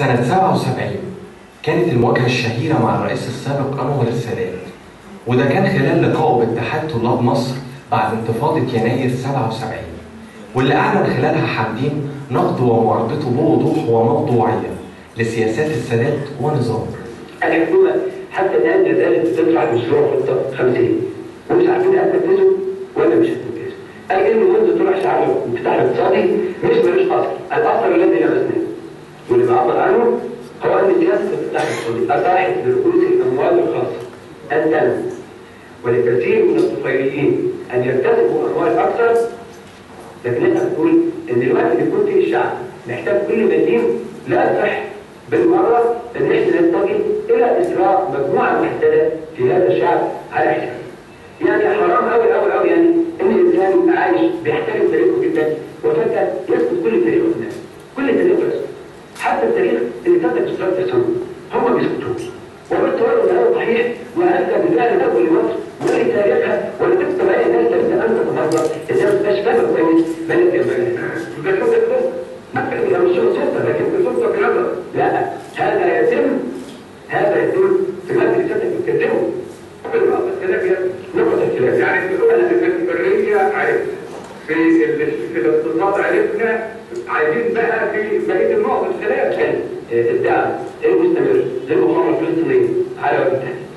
سنة 77 كانت المواجهة الشهيرة مع الرئيس السابق أنور السادات وده كان خلال لقائه باتحاد طلاب مصر بعد انتفاضة يناير 77 واللي أعلن خلالها حمدين نقد ومعارضته بوضوح وموضوعية لسياسات السادات ونظامه الحكومة حتى الآن لا زالت تطلع مشروع خطة 50 ومش عارفين هتنفذه ولا مش هتنفذه. أي إنه منذ طلع شعار الانفتاح الاقتصادي مش ملوش أصل، الأصل الذي لمسناه. واللي بعبر عنه هو أن سياسة الانفتاح الاقتصادي أتاحت لرؤوس الأموال الخاصة أن تنمو ولكثير من الطفيليين أن يكتسبوا أموال أكثر لكن احنا بنقول ان الوقت اللي يكون فيه الشعب محتاج كل مدين لا يصح بالمره ان احنا نتجه الى اسراء مجموعه محدده في هذا الشعب على حساب. يعني حرام قوي قوي قوي يعني ان الانسان عايش بيحترم تاريخه جدا وفجاه يسقط كل تاريخه هناك. كل تاريخه يسقط. حتى التاريخ اللي كتب اسرار تسوي هم بيسقطوه. وبالتالي ده صحيح وانت بالفعل تقول لمصر ولي تاريخها ولا تكتب اي ناس لازم انت تتنظر الناس مش فاهمه كويس مالك يا بلد ده كده كده ممكن يبقى مش سلطه لكن بسلطه كده لا هذا يتم هذا يتم في مجلس تتكلموا بالنقطة الخلاف نقطة الخلاف يعني بتقول ان البرية عرفت في ال- في الاقتصاد عرفنا عايزين بقى في بقية النقط الخلاف كان الدعم المستمر للمقاومة الفلسطينية على وجه التحديد